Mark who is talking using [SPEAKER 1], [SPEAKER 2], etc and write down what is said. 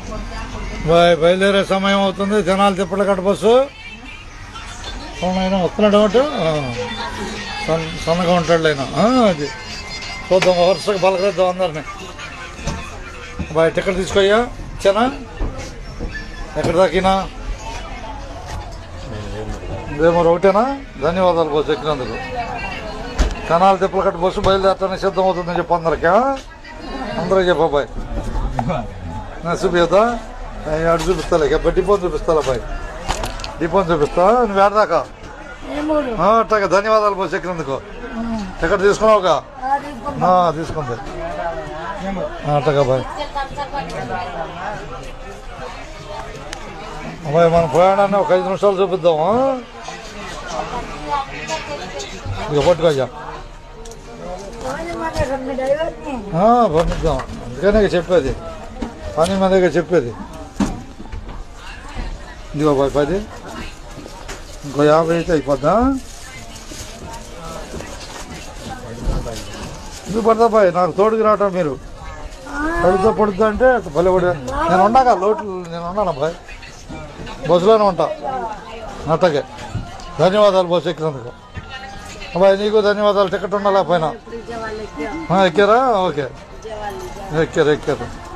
[SPEAKER 1] Bye బయలుదేరే సమయం అవుతుంది జనాలు తిప్పల కట్ట బస్సు ఆయన వస్తున్నాడు అటు ఆ. సన్న- సన్నగా ఉంటాడు ఆయన ఆ, అది చూద్దాం వరుసగా పలకరిద్దాం అందరిని బాయ్ టికెట్ తీసుకోయ్యా ఇచ్చానా ఎక్కడ దాకినా ఇదేమో ఒకటేనా ధన్యవాదాలు బస్సు ఎక్కినందుకు కనాలు తిప్పల కట్ట బస్సు బయలుదేరటానికి సిద్ధం అవుతుందని చెప్పు అందరికి ఆ? అందరూ చెప్పు అబ్బాయి నా చూపిద్దా అటు చూపిస్తాలే ఇక డిపోని చూపిస్తాలే అబ్బాయి డిపోని చూపిస్తా నువ్వు ఏడదాకా అట్టాగా ధన్యవాదాలు బస్సు ఎక్కినందుకు టికెట్ తీసుకున్నావుగా ఆ, తీసుకుంది ఆ, అట్టగా అబ్బాయి అబ్బాయి మన ప్రయాణాన్ని ఒక ఐదు నిమిషాలు చూపిద్దాం ఆ? ఇక పట్టుకోయ్యా ఆ, పంపిద్దాం అందుకనే ఇక చెప్పేది పని మందిగా చెప్పేది ఇదిగో బాయ్ పది ఇంకో యాభై అయితే అయిపోద్దా ఎందుకు పడతా బాయ్ నాకు తోడుకు రావటం మీరు పడుతా పడుతా అంటే భలే పడి నేను ఉన్నాగా లోటు నేను ఉన్నాను బాయ్ బస్సులోనే ఉంటా అట్టగే ధన్యవాదాలు బస్సు ఎక్కినందుకు అబ్బాయి నీకు ధన్యవాదాలు టికెట్ ఉండాలా పైన ఆ, ఎక్కారా ఓకే ఎక్కారు ఎక్కారు